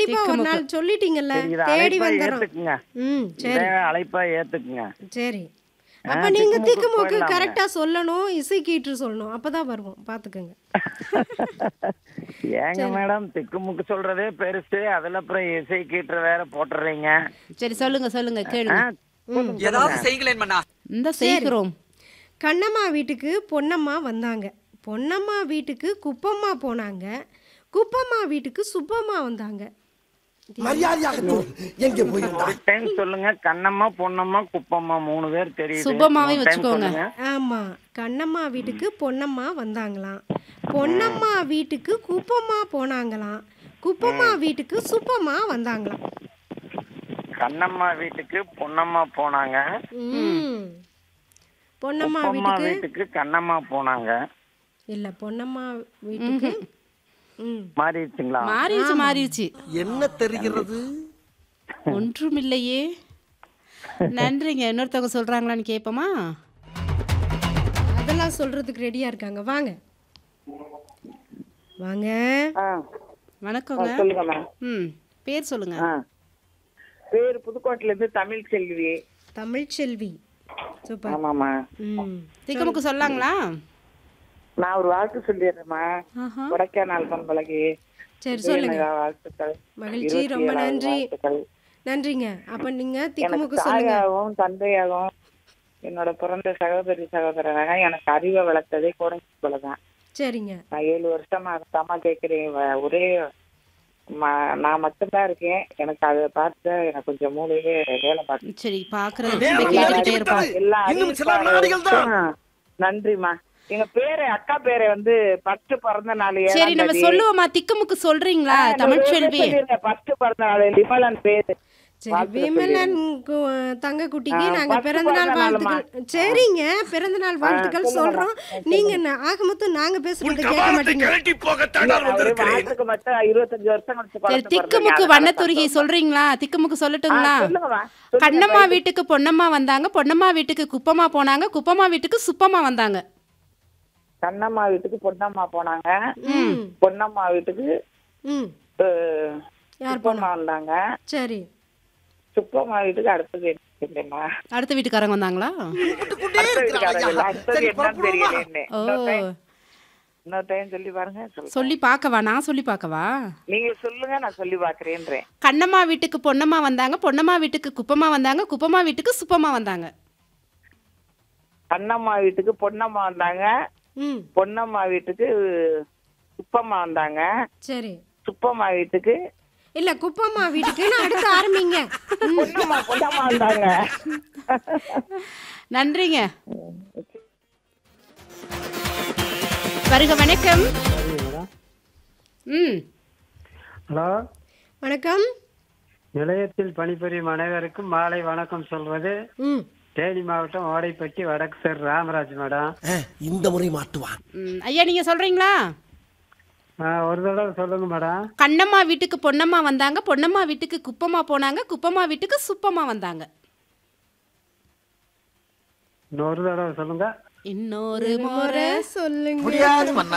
கண்டிப்பா ஒரு நாள் சொல்லிட்டீங்கல்ல சரி இதை தேடி அழைப்பா வந்துடுறோம் ஏத்துக்குங்க ம் சரி இதை அழைப்பா ஏத்துக்குங்க சரி ஆ, அப்ப நீங்க திக்குமுக்கு திக்குமுக்கு போயிடலாங்க. கரெக்டா சொல்லணும் இசை கீற்று சொல்லணும் அப்பதான் வருவோம் பாத்துக்கோங்க ஏங்க மேடம் திக்குமுக்கு சொல்றதே பெருசு அதுல அப்புறம் இசை கீற்று வேற போட்டுறீங்க சரி சொல்லுங்க சொல்லுங்க ஆ, கேளுங்க சொல்லுங்க, ஏதாவது சொல்லுங்க. செய்யுங்களேன் மன்னா இந்த செய்கிறோம் கண்ணம்மா வீட்டுக்கு பொன்னம்மா வந்தாங்க பொன்னம்மா வீட்டுக்கு குப்பம்மா போனாங்க குப்பம்மா வீட்டுக்கு சுப்பம்மா வந்தாங்க மரியாதையாக சொல். எங்கே போயிருந்தா ஒரு டைம் சொல்லுங்க கண்ணம்மா பொன்னம்மா குப்பம்மா மூணு பேர் தெரியுது சுபமாவே இன்னொரு time வச்சுக்கோங்க. சொல்லுங்க. ஆமா கண்ணம்மா வீட்டுக்கு பொன்னம்மா வந்தாங்களாம் பொன்னம்மா வீட்டுக்கு குப்பம்மா போனாங்களாம் குப்பம்மா வீட்டுக்கு சுப்பம்மா வந்தாங்களாம் கண்ணம்மா வீட்டுக்கு பொன்னம்மா போனாங்க ம். பொன்னம்மா குப்பம்மா வீட்டுக்கு வீட்டுக்கு கண்ணம்மா போனாங்க இல்ல பொன்னம்மா வீட்டுக்கு ம் மாறிடுச்சுங்களா மாறிடுச்சு மாறிடுச்சு என்ன தெரிகிறது ஒன்றுமில்லையே நன்றிங்க இன்னொருத்தவங்க சொல்றாங்களான்னு கேட்போமா அதெல்லாம் சொல்றதுக்கு ரெடியா இருக்காங்க வாங்க வாங்க வணக்கங்க சொல்லுங்க மேம் ம் பேர் சொல்லுங்க பேர் புதுக்கோட்டையில இருந்து தமிழ் செல்வி தமிழ் செல்வி சூப்பர் ஆமாமா ம் திக்கமுக்கு சொல்லாங்களா நான் ஒரு வாழ்த்து சொல்லிடுறேம்மா ஆஹா. கொடைக்கானல் பண்பலகி சரி சொல்லுங்க வாழ்த்துக்கள் மகிழ்ச்சி இருபத்தி ரொம்ப ஏழாவது நன்றி வாழ்த்துக்கள். நன்றிங்க அப்ப நீங்க எனக்கு திக்குமுக்கு சொல்லுங்க தாயாகவும் தந்தையாகவும் என்னோட பிறந்த சகோதரி சகோதரனாக எனக்கு அறிவை வளர்த்ததே கோடை தான் சரிங்க நான் ஏழு வருஷமா அதாம்மா கேட்கிறேன் வ- ஒரே ம- நான் மட்டும்தான் இருக்கேன் எனக்கு அதை பார்த்து எனக்கு கொஞ்சம் மூளையே வேலை பார்த்து சரி பாக்குறது நேரம் கேட்டுக்கிட்டே இருப்போம் நெருங்கிவிட்டது. எல்லா இன்னும் சில நாடுகள் தான் அறிவிப்பாளர்களுக்கும் நன்றிம்மா எங்க பேரு அக்கா பேரை வந்து பத்து பிறந்த நாள் சரி நம்ம சொல்லுவோமா திக்குமுக்கு சொல்றீங்களா தமிழ்ச்செல்வி பத்து பிறந்த நாள் லிமலன் பேரு சரி வாழ்த்து விமலன் கு- தங்க குட்டிக்கு ஆ, நாங்க பத்து பிறந்த நாள் பிறந்த நாளுமா. வாழ்த்துக்கள் சரிங்க பிறந்த நாள் வாழ்த்துக்கள் சொல்றோம் நீங்க ந- ஆக மொத்தம் நாங்க பேசுறது கேட்க மாட்டீங்க கழட்டி போகத்தான் நான் ஒரு வந்திருக்கிறேன் மாசத்துக்கு மட்டும் இருபத்தஞ்சு வருஷம் கழிச்சு சரி குழந்தை திக்குமுக்கு பிறந்தீங்க. வண்ணத்துருகி சொல்றீங்களா திக்குமுக்கு சொல்லட்டுங்களா ஆ, சொல்லுங்கம்மா. சொல்லுங்க. கண்ணம்மா வீட்டுக்கு பொன்னம்மா வந்தாங்க பொன்னம்மா வீட்டுக்கு குப்பம்மா போனாங்க குப்பம்மா வீட்டுக்கு சுப்பம்மா வந்தாங்க கண்ணம்மா வீட்டுக்கு பொன்னம்மா போனாங்க ம் பொன்னம்மா வீட்டுக்கு ம் அஹ், யார் சுப்பம்மா வந்தாங்க சரி சுப்பம்மா வீட்டுக்கு அடுத்தது என்ன இல்லைம்மா அடுத்த வீட்டுக்காரங்க வந்தாங்களா அடுத்த வீட்டுக்காரங்க இல்ல. அடுத்தது சரி, என்னன்னு புறப்படுவோமா? தெரியல என்ன. ஓ இன்னொரு time- இன்னொரு டைம் சொல்லி பாருங்க சொல்லுங்க. சொல்லி பார்க்கவா நான் சொல்லி பார்க்கவா நீங்க சொல்லுங்க நான் சொல்லி பாக்குறேன்றேன் கண்ணம்மா வீட்டுக்கு பொன்னம்மா வந்தாங்க பொன்னம்மா வீட்டுக்கு குப்பம்மா வந்தாங்க குப்பம்மா வீட்டுக்கு சுப்பம்மா வந்தாங்க கண்ணம்மா வீட்டுக்கு பொன்னம்மா வந்தாங்க ம் பொன்னம்மா வீட்டுக்கு சுப்பம்மா வந்தாங்க சரி சுப்பம்மா வீட்டுக்கு இல்ல குப்பம்மா வீட்டுக்குன்னு அடுத்து ஆரம்பிங்க ம். பொன்னம்மா பொன்னம்மா வந்தாங்க நன்றிங்க வருக வணக்கம் ம் ஹலோ வணக்கம் நிலையத்தில் பணிபுரியும் அனைவருக்கும் மாலை வணக்கம் சொல்வது ம் தேனி மாவட்டம் ஓடைப்பட்டி வடக்கு சார் ராமராஜ் மேடம் இந்த முறை மாட்டுவான் ம், ஐயா நீங்க சொல்றீங்களா ஆ, ஒரு தடவை சொல்லுங்க மேடம் கண்ணம்மா வீட்டுக்கு பொன்னம்மா வந்தாங்க பொன்னம்மா வீட்டுக்கு குப்பம்மா போனாங்க குப்பம்மா வீட்டுக்கு சுப்பம்மா வந்தாங்க இன்னொரு தடவை சொல்லுங்க இன்னொரு முறை முறை சொல்லுங்க முடியாது மன்னா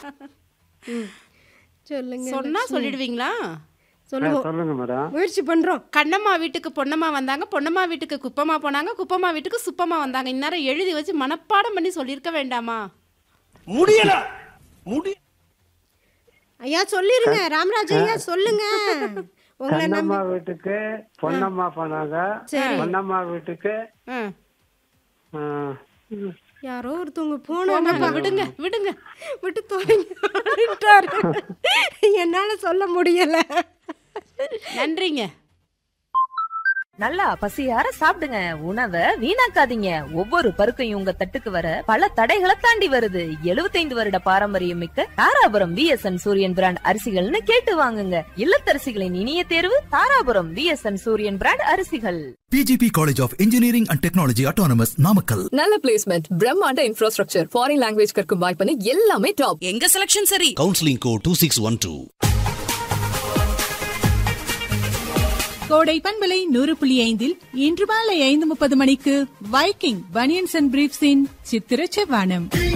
சொல்லுங்க சொன்னா சொல்லிடுவீங்களா ஆ, சொல்லுவோம் சொல்லுங்க மேடம் முயற்சி பண்றோம் கண்ணம்மா வீட்டுக்கு பொன்னம்மா வந்தாங்க பொன்னம்மா வீட்டுக்கு குப்பம்மா போனாங்க குப்பம்மா வீட்டுக்கு சுப்பம்மா வந்தாங்க இந்நேரம் எழுதி வச்சு மனப்பாடம் பண்ணி சொல்லியிருக்க வேண்டாமா முடியல முடி ஐயா சொல்லிருங்க ராமராஜ் ஐயா சொல்லுங்க உங்களை நம்பி கண்ணம்மா வீட்டுக்கு பொன்னம்மா போனாங்க சரி. பொன்னம்மா வீட்டுக்கு ஆ, ஆ, யாரோ ஒருத்தவங்க போனாங்க போனாங்க, விடுங்க விடுங்க விட்டு தொலைஞ்சிட்டாரு என்னால சொல்ல முடியல நன்றிங்க நல்லா பசியார சாப்பிடுங்க உணவை வீணாக்காதீங்க ஒவ்வொரு பருக்கையும் உங்க தட்டுக்கு வர பல தடைகளை தாண்டி வருது 75 வருட பாரம்பரியம் மிக்க தாராபுரம் விஎஸ்என் சூரியன் பிராண்ட் அரிசிகள்னு கேட்டு வாங்குங்க இல்லத்தரசிகளின் இனிய தேர்வு தாராபுரம் விஎஸ்என் சூரியன் பிராண்ட் அரிசிகள் PGP College of Engineering and Technology Autonomous Namakkal. நல்ல பிளேஸ்மெண்ட் பிரம்மாண்ட இன்ஃப்ராஸ்ட்ரக்சர் ஃபாரின் லாங்குவேஜ் கற்கும் வாய்ப்புன்னு எல்லாமே டாப் எங்க செலக்ஷன் சரி Counseling code 2612. கோடை பண்பலை நூறு புள்ளி ஐந்தில் இன்று மாலை ஐந்து முப்பது மணிக்கு வைக்கிங் பனியன்ஸ் அண்ட் பிரீப்ஸின் சித்திர செவ்வானம்